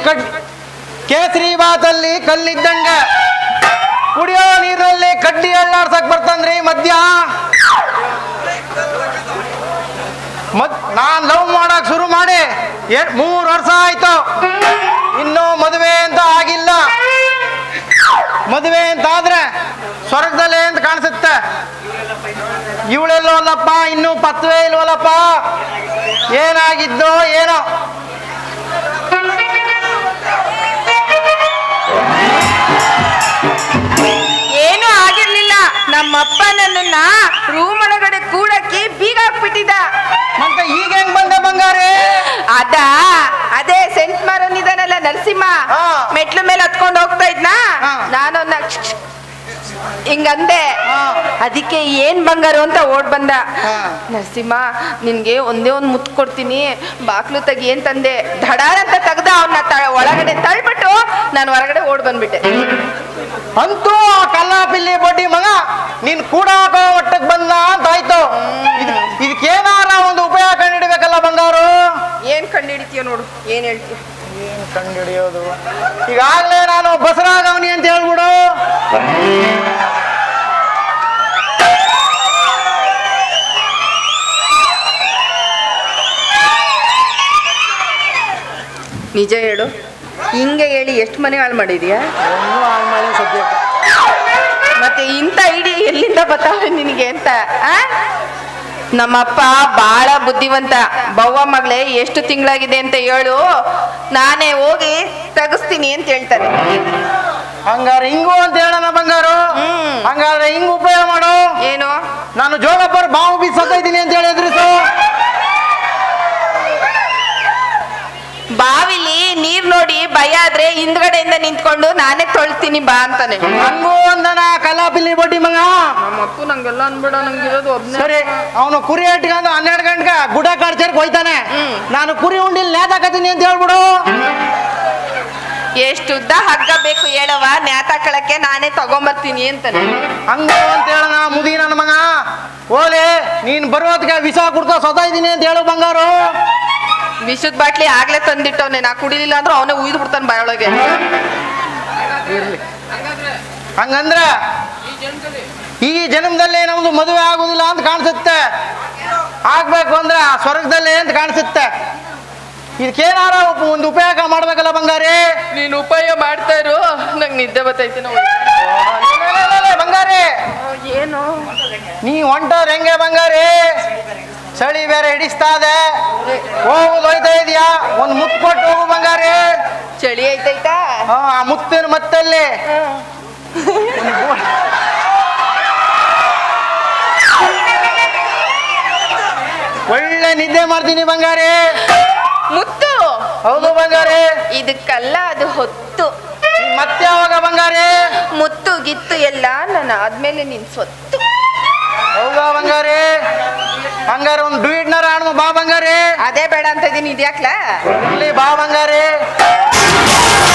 ಕಡ್ ಕೇಸರಿ ಬಾತಲ್ಲಿ ಕಲ್ಲಿದ್ದಂಗ ಕುಡಿಯೋ ನೀರಲ್ಲಿ ಕಡ್ಡಿ ಅಳ್ಳಾಡ್ಸಕ್ ಬರ್ತಂದ್ರಿ ಮದ್ಯ ಮದ್ ನಾನ್ ಲವ್ ಮಾಡಕ್ ಶುರು ಮಾಡಿ ಏನ್ ಮೂರು ವರ್ಷ ಆಯ್ತು ಇನ್ನೂ ಮದುವೆ ಅಂತ ಆಗಿಲ್ಲ ಮದುವೆ ಅಂತ ಆದ್ರೆ ಸ್ವರ್ಗದಲ್ಲೇ ಅಂತ ಕಾಣಿಸುತ್ತೆ ಇವಳೆಲ್ಲೋಲ್ಲಪ್ಪ ಇನ್ನೂ ಪತ್ವೇ ಇಲ್ವಲ್ಲಪ್ಪ ಏನಾಗಿದ್ದೋ ಏನೋ ಏನೂ ಆಗಿರ್ಲಿಲ್ಲ ನಮ್ಮಪ್ಪ ನನ್ನನ್ನ ರೂಮ್ ಒಳಗಡೆ ಕೂಡಕ್ಕೆ ಬೀಗ ಹಾಕ್ಬಿಟ್ಟಿದ್ದ ಮತ್ತೆ ಈಗ ಹೆಂಗ್ ಬಂದೆ ಬಂಗಾರಿ ಅದ ಅದೇ ಸೆಂಟ್ ಮಾರೋನಿದಾನಲ್ಲ ನರಸಿಂಹ ಹಾ. ಮೆಟ್ಲು ಮೇಲೆ ಹತ್ಕೊಂಡು ಹೋಗ್ತಾ ಇದ್ನಾ ಹಾ. ನಾನು ಹಿಂಗಂದೆ ಹಾ. ಅದಕ್ಕೆ ಏನ್ ಬಂಗಾರು ಅಂತ ಓಡ್ ಬಂದ ಹಾ. ನರಸಿಂಹ ನಿನ್ಗೆ ಒಂದೇ ಒಂದ್ ಮುತ್ತು ಕೊಡ್ತೀನಿ ಬಾಕ್ಲು ತೆಗಿ ಅಂತಂದೆ ಧಡಾರ್ ಅಂತ ತೆಗ್ದ ಅವನ್ನ ಒಳಗಡೆ ತಳ್ಬಿಟ್ಟು ನಾನು ಹೊರಗಡೆ ಓಡ್ ಬಂದ್ಬಿಟ್ಟೆ ಅಂತೂ ಆ ಕಲ್ಲಾಪಿಲ್ಲಿ ಬಡ್ಡಿ ಮಗ ನೀನ್ ಕೂಡ ಒಟ್ಟಕ್ ಬಂದ ಅಂತ ಆಯ್ತು ಇದ್- ಇದಕ್ಕೇನಾರ ಒಂದು ಉಪಾಯ ಕಂಡಿಡ್ಬೇಕಲ್ಲ ಬಂಗಾರು ಏನ್ ಕಂಡಿಡಿತೀಯ ನೋಡು ಏನ್ ಹೇಳ್ತೀಯ ಏನ್ ಕಂಡಿಡಿಯೋದು ಈಗಾಗ್ಲೇ ನಾನು ಬಸರಾಗವನಿ ಅಂತ ಹೇಳ್ಬಿಡು ನಿಜ ಹೇಳು ಹಿಂಗೆ ಹೇಳಿ ಎಷ್ಟು ಮನೆ ಹಾಳು ಮಾಡಿದ್ಯಾ ಇನ್ನೂ ಆಮೇಲೆ ಸದ್ಯಕ್ಕೆ ಮತ್ತೆ ಇಂಥ ಐಡಿ ಎಲ್ಲಿಂದ ಬರ್ತಾವೆ ನಿನಗೆ ಅಂತ ಆ? ನಮ್ಮಪ್ಪ ಬಾಳ ಬುದ್ಧಿವಂತ ಬವ್ವ ಮಗಳೇ ಎಷ್ಟು ತಿಂಗಳಾಗಿದೆ ಅಂತ ಹೇಳು ನಾನೇ ಹೋಗಿ ತೆಗಿಸ್ತೀನಿ ಅಂತ ಹೇಳ್ತಾರೆ ಹಂಗಾರೆ ಹಿಂಗು ಅಂತ ಹೇಳೋಣ ಬಂಗಾರು ಹ್ಮ್. ಹಂಗಾದ್ರೆ ಹಿಂಗ್ ಉಪಯೋಗ ಮಾಡು ಏನು ನಾನು ಜೋಗಪ್ಪರ್ ಬಾವು ಬೀಸ್ ಇದ್ದೀನಿ ಅಂತ ಹೇಳಿ ಎದುರಿಸು ಬಾವಿಲಿ ನೀರ್ ನೋಡಿ ಭಯ ಆದ್ರೆ ಹಿಂದ್ಗಡೆಯಿಂದ ನಿಂತ್ಕೊಂಡು ನಾನೇ ತೊಳ್ತೀನಿ ಬಾ ಅಂತಾನೆ ಹಂಗೂ ಒಂದನ ಕಲಾಪಿಲ್ಲಿ ಬಡ್ಡಿ ಮಗ ನಮ್ಮಪ್ಪ ನಂಗೆಲ್ಲ ಅನ್ಬೇಡ ನಂಗಿರೋದು ಒಬ್ನೇ ಸರಿ ಅವನು ಕುರಿ ಇಟ್ಕೊಂಡು ಹನ್ನೆರಡು ಗಂಟೆಗೆ ಗುಡ ಕಾಡ್ಚೇರ್ಗೆ ಹೋಯ್ತಾನೆ ಹ್ಮ್. ನಾನು ಕುರಿ ಉಂಡಿಲ್ ನೇತಾಕತೀನಿ ಅಂತ ಹೇಳ್ಬಿಡು ಎಷ್ಟು ಉದ್ದ ಹಗ್ಗ ಬೇಕು ಹೇಳವ ನ್ಯಾತಾಕಳಕ್ಕೆ ನಾನೇ ತಗೊಂಬರ್ತೀನಿ ಅಂತಾನೆ ಹಂಗು ಅಂತ ಹೇಳೋಣ ಮುದಿ ನನ್ನ ಮಗ ಓಲೆ ನೀನ್ ಬರೋದಕ್ಕೆ ವಿಷ ಕುಡ್ಕೋ ಸದಾ ಇದ್ದೀನಿ ಅಂತ ಹೇಳು ಬಂಗಾರು ವಿಷದ ಬಾಟ್ಲಿ ಆಗ್ಲೇ ತಂದಿಟ್ಟವ್ನೆ ನಾ ಕುಡಿಲಿಲ್ಲ ಅಂದ್ರೆ ಅವನೇ ಉಯ್ದು ಬಿಡ್ತಾನೆ ಬಾಯೊಳಗೆ ಹಂಗಂದ್ರ ಈ ಜನ್ಮದಲ್ಲಿ ನಮ್ದು ಮದುವೆ ಆಗುದಿಲ್ಲ ಅಂತ ಕಾಣಿಸುತ್ತೆ ಆಗ್ಬೇಕು ಅಂದ್ರೆ ಆ ಸ್ವರ್ಗದಲ್ಲೇ ಅಂತ ಕಾಣಿಸುತ್ತೆ ಇದಕ್ಕೇನಾರ ಉಪ- ಒಂದು ಉಪಯೋಗ ಮಾಡ್ಬೇಕಲ್ಲ ಬಂಗಾರಿ ನೀನು ಉಪಾಯ ಮಾಡ್ತಾ ಇರು ನಂಗೆ ನಿದ್ದೆ ಬರ್ತೈತೆ ನಾವು ಲೇ, ಲೇ, ಲೇ, ಲೇ, ಬಂಗಾರಿ ಏನು ನೀ ಹೊಂಟೋರ್ ಹೆಂಗೆ ಬಂಗಾರಿ ಚಳಿ ಬೇರೆ ಹಿಡಿಸ್ತಾ ಇದೆ ಹೋಗುದು ಹೋಯ್ತಾ ಇದೀಯಾ ಒಂದು ಮುತ್ತು ಕೊಟ್ಟು ಹೋಗು ಬಂಗಾರಿ ಚಳಿ ಐತೈತಾ ಹಾ, ಆ ಮುತ್ತಿನ ಮತ್ತಲ್ಲಿ ಒಳ್ಳೆ ನಿದ್ದೆ ಮಾಡ್ತೀನಿ ಬಂಗಾರಿ ಮುತ್ತು ಹೌದು ಬಂಗಾರಿ ಇದಕ್ಕಲ್ಲ ಅದು ಹೊತ್ತು ನೀ ಮತ್ತೆ ಯಾವಾಗ ಬಂಗಾರಿ ಮುತ್ತು ಗಿತ್ತು ಎಲ್ಲ ನಾನು ಆದ್ಮೇಲೆ ನಿನ್ ಸ್ವತ್ತು ಹೌದಾ ಬಂಗಾರಿ ಹಂಗಾರೆ ಒಂದು ಡ್ವೀಟ್ನಾರ ಆಡ್ಮ ಬಾ ಬಂಗಾರಿ ಅದೇ ಬೇಡ ಅಂತ ಇದೀನಿ ಇದ್ಯಾಕ್ಲಾ ಇಲ್ಲಿ ಬಾ ಬಂಗಾರಿ